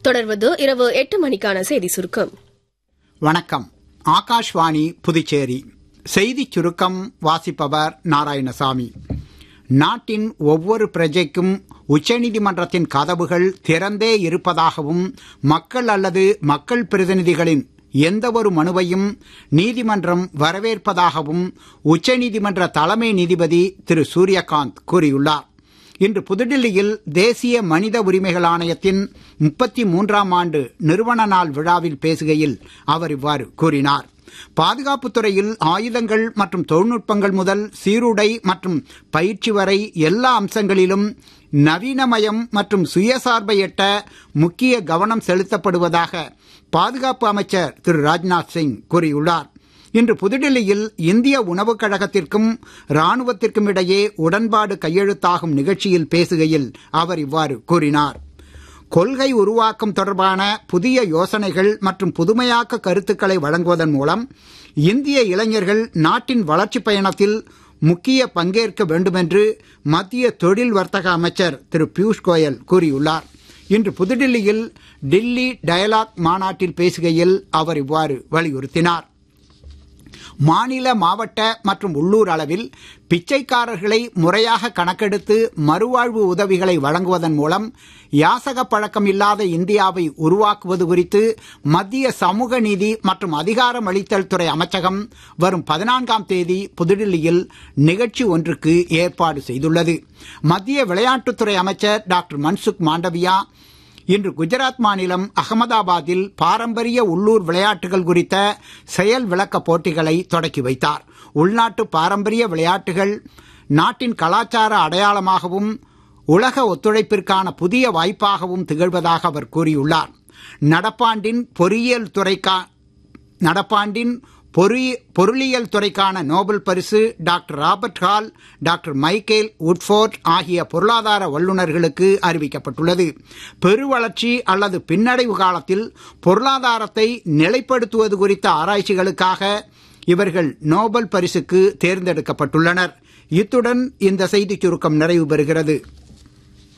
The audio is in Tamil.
தொடர்வது இரவு எட்டு மணிக்கான செய்தி சுருக்கம் வணக்கம் ஆகாஷ்வாணி புதுச்சேரி செய்திச் சுருக்கம் வாசிப்பவர் நாராயணசாமி நாட்டின் ஒவ்வொரு பிரஜைக்கும் உச்சநீதிமன்றத்தின் கதவுகள் திறந்தே இருப்பதாகவும் மக்கள் அல்லது மக்கள் பிரதிநிதிகளின் எந்தவொரு மனுவையும் நீதிமன்றம் வரவேற்பதாகவும் உச்சநீதிமன்ற தலைமை நீதிபதி திரு சூரியகாந்த் கூறியுள்ளார் இன்று புதுடில்லியில் தேசிய மனித உரிமைகள் ஆணையத்தின் முப்பத்தி மூன்றாம் ஆண்டு நிறுவன நாள் விழாவில் பேசுகையில் அவர் இவ்வாறு கூறினார் பாதுகாப்புத் துறையில் ஆயுதங்கள் மற்றும் தொழில்நுட்பங்கள் முதல் சீருடை மற்றும் பயிற்சி வரை எல்லா அம்சங்களிலும் நவீனமயம் மற்றும் சுயசார்பை எட்ட முக்கிய கவனம் செலுத்தப்படுவதாக பாதுகாப்பு அமைச்சர் திரு ராஜ்நாத் சிங் கூறியுள்ளார் இன்று புதுடில்லியில் இந்திய உணவுக் கழகத்திற்கும் ராணுவத்திற்கும் இடையே உடன்பாடு கையெழுத்தாகும் நிகழ்ச்சியில் பேசுகையில் அவர் இவ்வாறு கூறினார் கொள்கை உருவாக்கம் தொடர்பான புதிய யோசனைகள் மற்றும் புதுமையாக்க கருத்துக்களை வழங்குவதன் மூலம் இந்திய இளைஞர்கள் நாட்டின் வளர்ச்சிப் பயணத்தில் முக்கிய பங்கேற்க வேண்டுமென்று மத்திய தொழில் வர்த்தக அமைச்சர் திரு பியூஷ் கோயல் கூறியுள்ளார் இன்று புதுடில்லியில் டில்லி டயலாக் மாநாட்டில் பேசுகையில் அவர் இவ்வாறு வலியுறுத்தினார் மாநில மாவட்ட மற்றும் உள்ளூர் அளவில் பிச்சைக்காரர்களை முறையாக கணக்கெடுத்து மறுவாழ்வு உதவிகளை வழங்குவதன் மூலம் யாசக பழக்கம் இல்லாத இந்தியாவை உருவாக்குவது குறித்து மத்திய சமூக நீதி மற்றும் அதிகாரம் அளித்தல் துறை அமைச்சகம் வரும் பதினான்காம் தேதி புதுடில்லியில் நிகழ்ச்சி ஒன்றுக்கு ஏற்பாடு செய்துள்ளது மத்திய விளையாட்டுத்துறை அமைச்சர் டாக்டர் மன்சுக் மாண்டவியா இன்று குஜராத் மாநிலம் அகமதாபாத்தில் பாரம்பரிய உள்ளூர் விளையாட்டுகள் குறித்த செயல் விளக்க போட்டிகளை தொடக்கி வைத்தார் உள்நாட்டு பாரம்பரிய விளையாட்டுகள் நாட்டின் கலாச்சார அடையாளமாகவும் உலக ஒத்துழைப்பிற்கான புதிய வாய்ப்பாகவும் திகழ்வதாக அவர் கூறியுள்ளார் நடப்பாண்டின் பொறியியல் துறைக்கா நடப்பாண்டின் பொறி பொருளியல் துறைக்கான நோபல் பரிசு doctor Robert Hall doctor Michael Woodford ஆகிய பொருளாதார வல்லுநர்களுக்கு அறிவிக்கப்பட்டுள்ளது பெருவளர்ச்சி அல்லது பின்னடைவு காலத்தில் பொருளாதாரத்தை நிலைப்படுத்துவது குறித்த ஆராய்ச்சிகளுக்காக இவர்கள் நோபல் பரிசுக்கு தேர்ந்தெடுக்கப்பட்டுள்ளனர் இத்துடன் இந்த செய்திச் சுருக்கம் நிறைவு பெறுகிறது